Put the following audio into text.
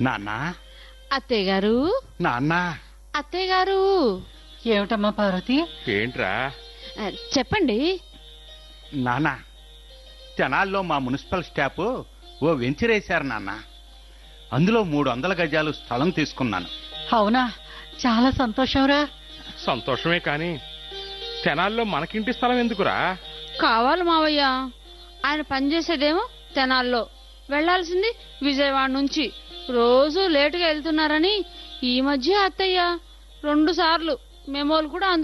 నాన్న అత్తయ్య గారు నాన్న అత్తయ్య గారు ఏమిటమ్మా పార్వతి ఏంట్రా ఆ, చెప్పండి నాన్న తెనాల్లో మా మున్సిపల్ స్టాఫ్ ఓ వెంచరేశారు నాన్న అందులో మూడు వందల గజాలు స్థలం తీసుకున్నాను అవునా చాలా సంతోషంరా సంతోషమే కాని తెనాల్లో మనకింటి స్థలం ఎందుకురా కావాలి మావయ్య ఆయన పనిచేసేదేమో తెనాల్లో వెళ్ళాల్సింది విజయవాడ నుంచి రోజు లేటుగా వెళ్తున్నారని ఈ మధ్య అత్తయ్య రెండు సార్లు మెమోలు కూడా అందు